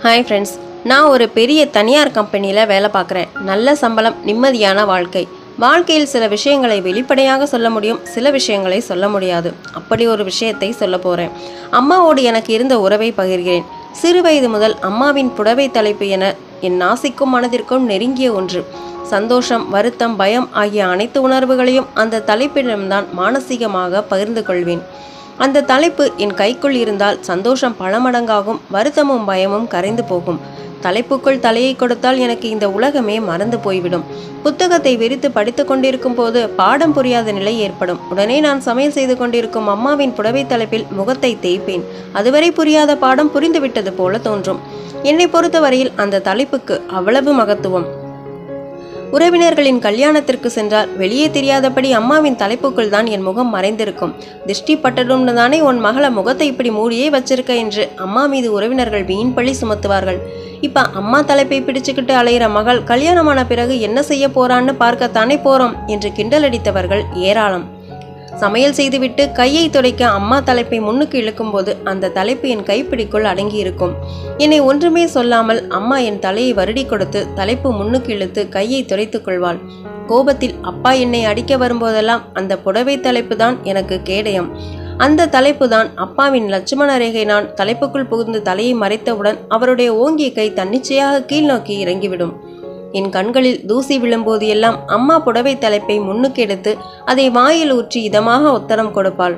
hi friends நான் ஒரு பெரிய தனியார் கம்பெனியில் வேலை பார்க்குறேன் நல்ல சம்பளம் நிம்மதியான வாழ்க்கை வாழ்க்கையில் சில விஷயங்களை வெளிப்படையாக சொல்ல முடியும் சில விஷயங்களை சொல்ல முடியாது அப்படி ஒரு விஷயத்தை சொல்ல போகிறேன் அம்மாவோடு எனக்கு இருந்த உறவை பகிர்கிறேன் சிறு வயது முதல் அம்மாவின் புடவை தலைப்பு என என் நாசிக்கும் மனதிற்கும் நெருங்கிய ஒன்று சந்தோஷம் வருத்தம் பயம் ஆகிய அனைத்து உணர்வுகளையும் அந்த தலைப்பிடம்தான் மானசீகமாக பகிர்ந்து கொள்வேன் அந்த தலைப்பு என் கைக்குள் இருந்தால் சந்தோஷம் பல மடங்காகும் வருத்தமும் பயமும் கரைந்து போகும் தலைப்புக்குள் தலையை கொடுத்தால் எனக்கு இந்த உலகமே மறந்து போய்விடும் புத்தகத்தை விரித்து படித்து கொண்டிருக்கும் போது பாடம் புரியாத நிலை ஏற்படும் உடனே நான் சமையல் செய்து கொண்டிருக்கும் அம்மாவின் புடவை தலைப்பில் முகத்தை தேய்ப்பேன் அதுவரை புரியாத பாடம் புரிந்துவிட்டது போல தோன்றும் என்னை பொறுத்தவரையில் அந்த தலைப்புக்கு அவ்வளவு மகத்துவம் உறவினர்களின் கல்யாணத்திற்கு சென்றால் வெளியே தெரியாதபடி அம்மாவின் தலைப்புக்குள் தான் என் முகம் மறைந்திருக்கும் திருஷ்டி பட்டதும்னு தானே உன் மகள முகத்தை இப்படி மூடியே வச்சிருக்க என்று அம்மா மீது உறவினர்கள் வீண் பழி சுமத்துவார்கள் இப்ப அம்மா தலைப்பை பிடிச்சுக்கிட்டு அலையிற மகள் கல்யாணமான பிறகு என்ன செய்ய போறான்னு பார்க்கத்தானே போறோம் என்று கிண்டல் அடித்தவர்கள் ஏராளம் சமையல் செய்துவிட்டு கையை துடைக்க அம்மா தலைப்பை முன்னுக்கு இழுக்கும்போது அந்த தலைப்பு என் கைப்பிடிக்குள் அடங்கி இருக்கும் என்னை ஒன்றுமே சொல்லாமல் அம்மா என் தலையை வருடி கொடுத்து தலைப்பு முன்னுக்கு இழுத்து கையை துடைத்துக் கொள்வாள் கோபத்தில் அப்பா என்னை அடிக்க வரும்போதெல்லாம் அந்த புடவை தலைப்பு தான் எனக்கு கேடயம் அந்த தலைப்பு தான் அப்பாவின் லட்சுமண ரேகை நான் தலைப்புக்குள் புகுந்து தலையை மறைத்தவுடன் அவருடைய ஓங்கிய கை தன்னிச்சையாக கீழ் நோக்கி இறங்கிவிடும் என் கண்களில் தூசி விழும்போது எல்லாம் அம்மா புடவை தலைப்பை முன்னுக்கு எடுத்து அதை வாயில் ஊற்றி இதமாக உத்தரம் கொடுப்பாள்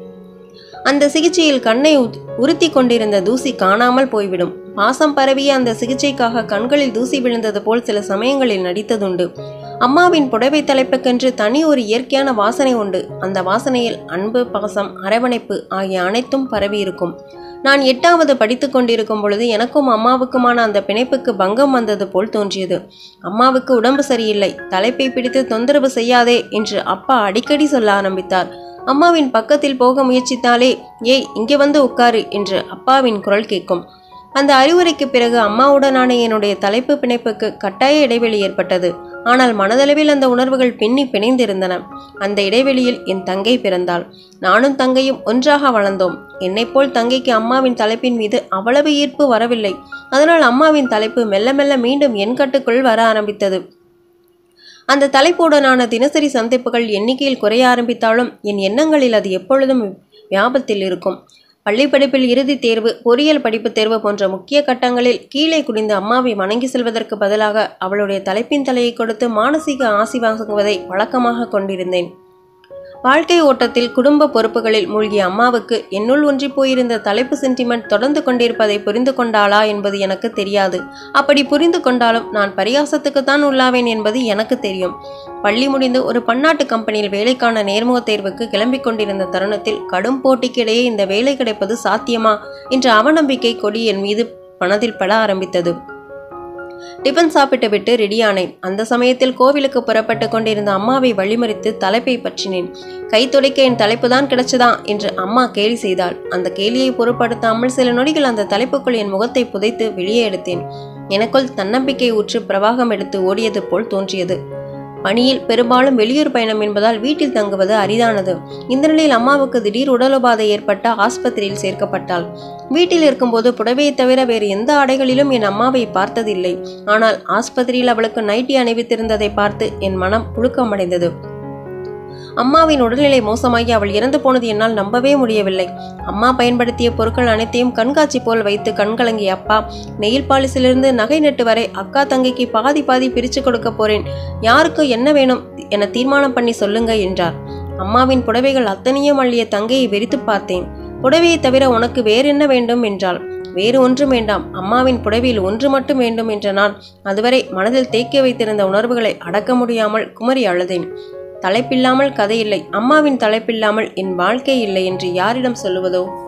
அந்த சிகிச்சையில் கண்ணை உத்- உறுத்தி கொண்டிருந்த தூசி காணாமல் போய்விடும் பாசம் பரவிய அந்த சிகிச்சைக்காக கண்களில் தூசி விழுந்தது போல் சில சமயங்களில் நடித்ததுண்டு அம்மாவின் புடவை தலைப்புக்கென்று தனி ஒரு இயற்கையான வாசனை உண்டு அந்த வாசனையில் அன்பு பாசம் அரவணைப்பு ஆகிய அனைத்தும் பரவி இருக்கும் நான் எட்டாவது படித்துக் கொண்டிருக்கும் பொழுது எனக்கும் அம்மாவுக்குமான அந்த பிணைப்புக்கு பங்கம் வந்தது போல் தோன்றியது அம்மாவுக்கு உடம்பு சரியில்லை தலைப்பை பிடித்து தொந்தரவு செய்யாதே என்று அப்பா அடிக்கடி சொல்ல ஆரம்பித்தார் அம்மாவின் பக்கத்தில் போக முயற்சித்தாலே ஏய் இங்கே வந்து உட்காரு என்று அப்பாவின் குரல் கேட்கும் அந்த அறிவுரைக்கு பிறகு அம்மாவுடனான என்னுடைய தலைப்பு பிணைப்புக்கு கட்டாய இடைவெளி ஏற்பட்டது ஆனால் மனதளவில் அந்த உணர்வுகள் பின்னி பிணைந்திருந்தன அந்த இடைவெளியில் என் தங்கை பிறந்தாள் நானும் தங்கையும் ஒன்றாக வளர்ந்தோம் என்னைப் போல் தங்கைக்கு அம்மாவின் தலைப்பின் மீது அவ்வளவு ஈர்ப்பு வரவில்லை அதனால் அம்மாவின் தலைப்பு மெல்ல மெல்ல மீண்டும் என் கட்டுக்குள் வர ஆரம்பித்தது அந்த தலைப்புடனான தினசரி சந்திப்புகள் எண்ணிக்கையில் குறைய ஆரம்பித்தாலும் என் எண்ணங்களில் அது எப்பொழுதும் வியாபத்தில் இருக்கும் பள்ளி படிப்பில் இறுதித் தேர்வு பொறியியல் படிப்பு தேர்வு போன்ற முக்கிய கட்டங்களில் கீழே குனிந்து அம்மாவை வணங்கி செல்வதற்கு பதிலாக அவளுடைய தலைப்பின் தலையை கொடுத்து மானசீக ஆசி வாங்குவதை வழக்கமாக கொண்டிருந்தேன் வாழ்க்கை ஓட்டத்தில் குடும்ப பொறுப்புகளில் மூழ்கிய அம்மாவுக்கு என்னுள் ஒன்றி போயிருந்த தலைப்பு சென்டிமெண்ட் தொடர்ந்து கொண்டிருப்பதை புரிந்து கொண்டாளா என்பது எனக்கு தெரியாது அப்படி புரிந்து கொண்டாலும் நான் பரிகாசத்துக்குத்தான் உள்ளாவேன் என்பது எனக்கு தெரியும் பள்ளி முடிந்து ஒரு பன்னாட்டு கம்பெனியில் வேலைக்கான நேர்முகத் தேர்வுக்கு கிளம்பிக் கொண்டிருந்த தருணத்தில் கடும் போட்டிக்கிடையே இந்த வேலை கிடைப்பது சாத்தியமா என்ற அவநம்பிக்கை கொடி என் மீது மனதில் பட ஆரம்பித்தது டிஃபன் சாப்பிட்டு விட்டு ரெடியானேன் அந்த சமயத்தில் கோவிலுக்கு புறப்பட்டு கொண்டிருந்த அம்மாவை வழிமறித்து தலைப்பை பற்றினேன் கை துடைக்க என் தலைப்பு தான் கிடைச்சதா என்று அம்மா கேலி செய்தாள் அந்த கேலியை பொருட்படுத்தாமல் சில நொடிகள் அந்த தலைப்புக்குள் என் முகத்தை புதைத்து வெளியே எடுத்தேன் எனக்குள் தன்னம்பிக்கை ஊற்று பிரவாகம் எடுத்து ஓடியது போல் தோன்றியது பணியில் பெரும்பாலும் வெளியூர் பயணம் என்பதால் வீட்டில் தங்குவது அரிதானது இந்த நிலையில் அம்மாவுக்கு திடீர் உடலுபாதை ஏற்பட்ட ஆஸ்பத்திரியில் சேர்க்கப்பட்டாள் வீட்டில் இருக்கும்போது புடவையை தவிர வேறு எந்த ஆடைகளிலும் என் அம்மாவை பார்த்ததில்லை ஆனால் ஆஸ்பத்திரியில் அவளுக்கு நைட்டி அணிவித்திருந்ததை பார்த்து என் மனம் புழுக்கமடைந்தது அம்மாவின் உடல்நிலை மோசமாகி அவள் இறந்து போனது என்னால் நம்பவே முடியவில்லை அம்மா பயன்படுத்திய பொருட்கள் அனைத்தையும் கண்காட்சி போல் வைத்து கண்கலங்கிய அப்பா நெயில் பாலிசிலிருந்து நகை நட்டு வரை அக்கா தங்கைக்கு பாதி பாதி பிரித்து கொடுக்க போறேன் யாருக்கு என்ன வேணும் என தீர்மானம் பண்ணி சொல்லுங்க என்றார் அம்மாவின் புடவைகள் அத்தனையும் அள்ளிய தங்கையை வெறித்து பார்த்தேன் புடவையை தவிர உனக்கு வேறென்ன வேண்டும் என்றாள் வேறு ஒன்றும் வேண்டாம் அம்மாவின் புடவையில் ஒன்று மட்டும் வேண்டும் என்ற நான் அதுவரை மனதில் தேக்கி வைத்திருந்த உணர்வுகளை அடக்க முடியாமல் குமரி அழுதேன் தலைப்பில்லாமல் கதை இல்லை அம்மாவின் தலைப்பில்லாமல் என் வாழ்க்கை இல்லை என்று யாரிடம் சொல்லுவதோ